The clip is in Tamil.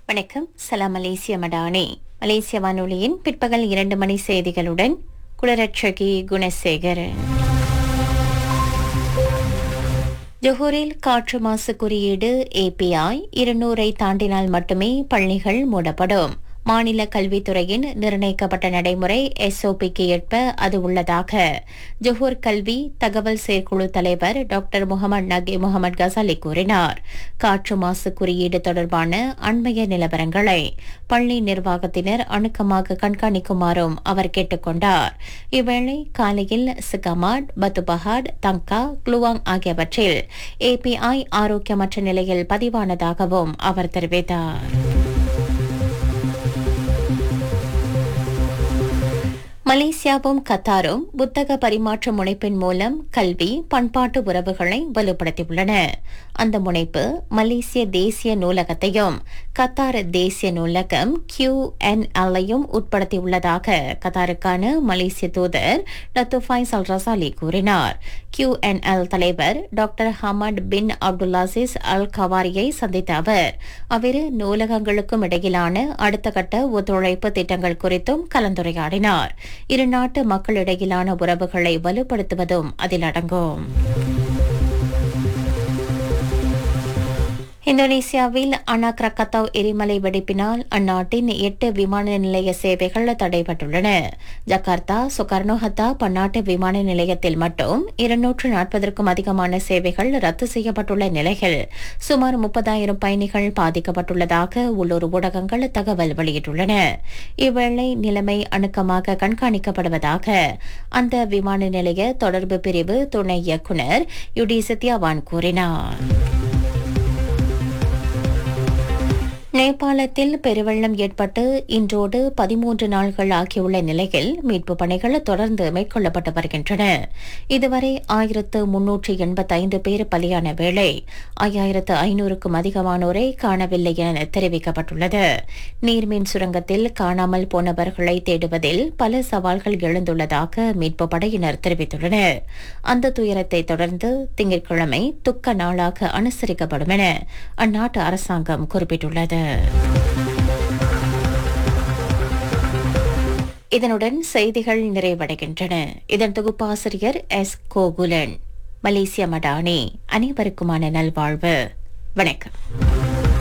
வணக்கம் சலாம் மலேசிய மடானி மலேசிய வானொலியின் பிற்பகல் இரண்டு மணி செய்திகளுடன் குளரட்சகி குணசேகரன் ஜொஹூரில் காற்று மாசு குறியீடு ஏபிஐ இருநூறை தாண்டினால் மட்டுமே பள்ளிகள் மூடப்படும் மாநில கல்வித்துறையின் நிர்ணயிக்கப்பட்ட நடைமுறை எஸ்ஓபிக்கு ஏற்ப அது உள்ளதாக ஜொஹூர் கல்வி தகவல் செயற்குழு தலைவர் டாக்டர் முகமது நகி முகமது கசாலி கூறினார் காற்று மாசு குறியீடு தொடர்பான அண்மைய நிலவரங்களை பள்ளி நிர்வாகத்தினர் அணுக்கமாக கண்காணிக்குமாறும் அவர் கேட்டுக்கொண்டார் இவ்வேளை காலையில் சிகமாட் பத்துபஹாட் தங்கா குளுவாங் ஆகியவற்றில் ஏபிஐ ஆரோக்கியமற்ற நிலையில் பதிவானதாகவும் அவர் தெரிவித்தார் மலேசியாவும் கத்தாரும் புத்தக பரிமாற்ற முனைப்பின் மூலம் கல்வி பண்பாட்டு உறவுகளை வலுப்படுத்தியுள்ளன அந்த முனைப்பு மலேசிய தேசிய நூலகத்தையும் கத்தார் தேசிய நூலகம் கியூ என் எல்லையும் உட்படுத்தியுள்ளதாக கத்தாருக்கான மலேசிய தூதர் டத்துஃபாய் சல்ரசாலி கூறினார் கியூ என் எல் தலைவர் doctor Hamad bin Abdulaziz Al கவாரியை சந்தித்த அவர் அவ்விரு நூலகங்களுக்கும் இடையிலான அடுத்த கட்ட ஒத்துழைப்பு திட்டங்கள் குறித்தும் கலந்துரையாடினார் இரு நாட்டு மக்களிடையிலான உறவுகளை வலுப்படுத்துவதும் அதில் அடங்கும் இந்தோனேசியாவில் அனா கிரக்கத்தாவ் எரிமலை வெடிப்பினால் அந்நாட்டின் எட்டு விமான நிலைய சேவைகள் தடைபட்டுள்ளன ஜகார்த்தா சுகர்னோஹத்தா பன்னாட்டு விமான நிலையத்தில் மட்டும் இருநூற்று நாற்பதற்கும் அதிகமான சேவைகள் ரத்து செய்யப்பட்டுள்ள நிலையில் சுமார் முப்பதாயிரம் பயணிகள் பாதிக்கப்பட்டுள்ளதாக உள்ளூர் ஊடகங்கள் தகவல் வெளியிட்டுள்ளன இவ்வேளை நிலைமை அணுக்கமாக கண்காணிக்கப்படுவதாக அந்த விமான நிலைய தொடர்பு பிரிவு துணை இயக்குநர் யுடி சத்யாவான் கூறினார் நேபாளத்தில் பெருவெள்ளம் ஏற்பட்டு இன்றோடு பதிமூன்று நாள்கள் ஆகியுள்ள நிலையில் மீட்பு பணிகள் தொடர்ந்து மேற்கொள்ளப்பட்டு வருகின்றன இதுவரை ஆயிரத்து முன்னூற்று எண்பத்தைந்து பேர் பலியான வேளை ஐயாயிரத்து ஐநூறுக்கும் அதிகமானோரை காணவில்லை என தெரிவிக்கப்பட்டுள்ளது நீர்மின் சுரங்கத்தில் காணாமல் போனவர்களை தேடுவதில் பல சவால்கள் எழுந்துள்ளதாக மீட்பு படையினர் தெரிவித்துள்ளனர் அந்த துயரத்தை தொடர்ந்து திங்கட்கிழமை துக்க நாளாக அனுசரிக்கப்படும் என அந்நாட்டு அரசாங்கம் குறிப்பிட்டுள்ளது இதனுடன் செய்திகள் நிறைவடைகின்றன இதன் தொகுப்பாசிரியர் எஸ் கோகுலன் மலேசிய மடானி அனைவருக்குமான நல்வாழ்வு வணக்கம்